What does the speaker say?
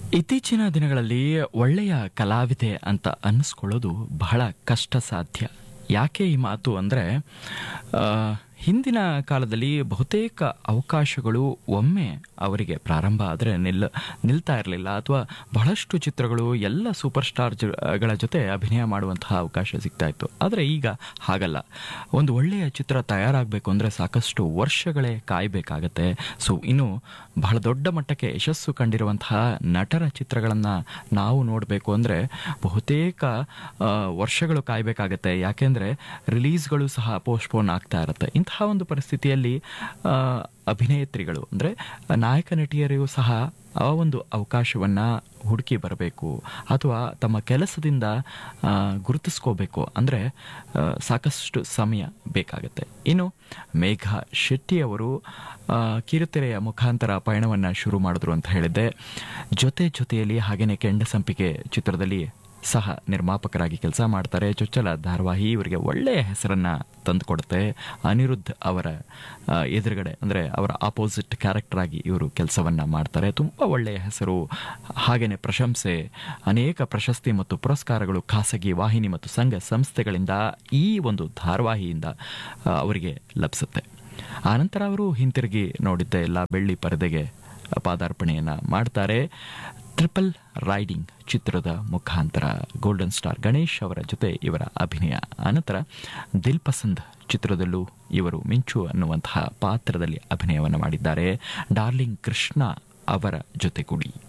ಇತ್ತೀಚಿನ ದಿನಗಳಲ್ಲಿ ಒಳ್ಳೆಯ ಕಲಾವಿದೆ ಅಂತ ಅನ್ನಿಸ್ಕೊಳ್ಳೋದು ಬಹಳ ಕಷ್ಟ ಸಾಧ್ಯ ಯಾಕೆ ಈ ಮಾತು ಅಂದರೆ ಹಿಂದಿನ ಕಾಲದಲ್ಲಿ ಬಹುತೇಕ ಅವಕಾಶಗಳು ಒಮ್ಮೆ ಅವರಿಗೆ ಪ್ರಾರಂಭ ಆದರೆ ನಿಲ್ ನಿಲ್ತಾ ಇರಲಿಲ್ಲ ಅಥವಾ ಬಹಳಷ್ಟು ಚಿತ್ರಗಳು ಎಲ್ಲ ಸೂಪರ್ ಸ್ಟಾರ್ ಜ- ಗಳ ಜೊತೆ ಅಭಿನಯ ಮಾಡುವಂತಹ ಅವಕಾಶ ಸಿಗ್ತಾ ಇತ್ತು ಆದರೆ ಈಗ ಹಾಗಲ್ಲ ಒಂದು ಒಳ್ಳೆಯ ಚಿತ್ರ ತಯಾರಾಗಬೇಕು ಅಂದರೆ ಸಾಕಷ್ಟು ವರ್ಷಗಳೇ ಕಾಯಬೇಕಾಗತ್ತೆ ಸೊ ಇನ್ನು ಬಹಳ ದೊಡ್ಡ ಮಟ್ಟಕ್ಕೆ ಯಶಸ್ಸು ಕಂಡಿರುವಂತಹ ನಟರ ಚಿತ್ರಗಳನ್ನು ನಾವು ನೋಡಬೇಕು ಅಂದರೆ ಬಹುತೇಕ ಆ, ವರ್ಷಗಳು ಕಾಯಬೇಕಾಗತ್ತೆ ಯಾಕೆಂದರೆ ರಿಲೀಸ್ಗಳು ಸಹ ಪೋಸ್ಟ್ಪೋನ್ ಆಗ್ತಾ ಇರುತ್ತೆ ಇಂತಹ ಒಂದು ಪರಿಸ್ಥಿತಿಯಲ್ಲಿ ಆ, ಅಭಿನೇತ್ರಿಗಳು ಅಂದರೆ ನಾಯಕ ನಟಿಯರಿಗೂ ಸಹ ಆ ಒಂದು ಅವಕಾಶವನ್ನು ಹುಡುಕಿ ಬರಬೇಕು ಅಥವಾ ತಮ್ಮ ಕೆಲಸದಿಂದ ಆ, ಗುರುತಿಸ್ಕೋಬೇಕು ಅಂದರೆ ಆ, ಸಾಕಷ್ಟು ಸಮಯ ಬೇಕಾಗುತ್ತೆ ಇನ್ನು ಮೇಘ ಶೆಟ್ಟಿ ಅವರು ಆ, ಕಿರುತೆರೆಯ ಮುಖಾಂತರ ಪಯಣವನ್ನು ಶುರು ಮಾಡಿದ್ರು ಅಂತ ಹೇಳಿದ್ದೆ ಜೊತೆ ಜೊತೆಯಲ್ಲಿ ಹಾಗೇನೆ ಕೆಂಡ ಸಂಪಿಗೆ ಚಿತ್ರದಲ್ಲಿ ಸಹ ನಿರ್ಮಾಪಕರಾಗಿ ಕೆಲಸ ಮಾಡ್ತಾರೆ ಚೊಚ್ಚಲ ಧಾರಾವಾಹಿ ಇವರಿಗೆ ಒಳ್ಳೆಯ ಹೆಸರನ್ನ ತಂದುಕೊಡುತ್ತೆ ಅನಿರುದ್ಧ್ ಅವರ ಆ, ಎದುರುಗಡೆ ಅಂದರೆ ಅವರ ಆಪೋಸಿಟ್ ಕ್ಯಾರೆಕ್ಟರ್ ಆಗಿ ಇವರು ಕೆಲಸವನ್ನ ಮಾಡ್ತಾರೆ ತುಂಬ ಒಳ್ಳೆಯ ಹೆಸರು ಹಾಗೇನೆ ಪ್ರಶಂಸೆ ಅನೇಕ ಪ್ರಶಸ್ತಿ ಮತ್ತು ಪುರಸ್ಕಾರಗಳು ಖಾಸಗಿ ವಾಹಿನಿ ಮತ್ತು ಸಂಘ ಸಂಸ್ಥೆಗಳಿಂದ ಈ ಒಂದು ಧಾರಾವಾಹಿಯಿಂದ ಆ, ಅವರಿಗೆ ಲಭಿಸುತ್ತೆ ಆನಂತರ ಅವರು ಹಿಂತಿರುಗಿ ನೋಡಿದ್ದೆ ಎಲ್ಲ ಬೆಳ್ಳಿ ಪರದೆಗೆ ಪಾದಾರ್ಪಣೆಯನ್ನ ಮಾಡ್ತಾರೆ ಟ್ರಿಪಲ್ ರೈಡಿಂಗ್ ಚಿತ್ರದ ಮುಖಾಂತರ ಗೋಲ್ಡನ್ ಸ್ಟಾರ್ ಗಣೇಶ್ ಅವರ ಜೊತೆ ಇವರ ಅಭಿನಯ ಅನಂತರ ದಿಲ್ ಪಸಂದ್ ಚಿತ್ರದಲ್ಲೂ ಇವರು ಮಿಂಚು ಅನ್ನುವಂತಹ ಪಾತ್ರದಲ್ಲಿ ಅಭಿನಯವನ್ನು ಮಾಡಿದ್ದಾರೆ ಡಾರ್ಲಿಂಗ್ ಕೃಷ್ಣ ಅವರ ಜೊತೆಗೂಡಿ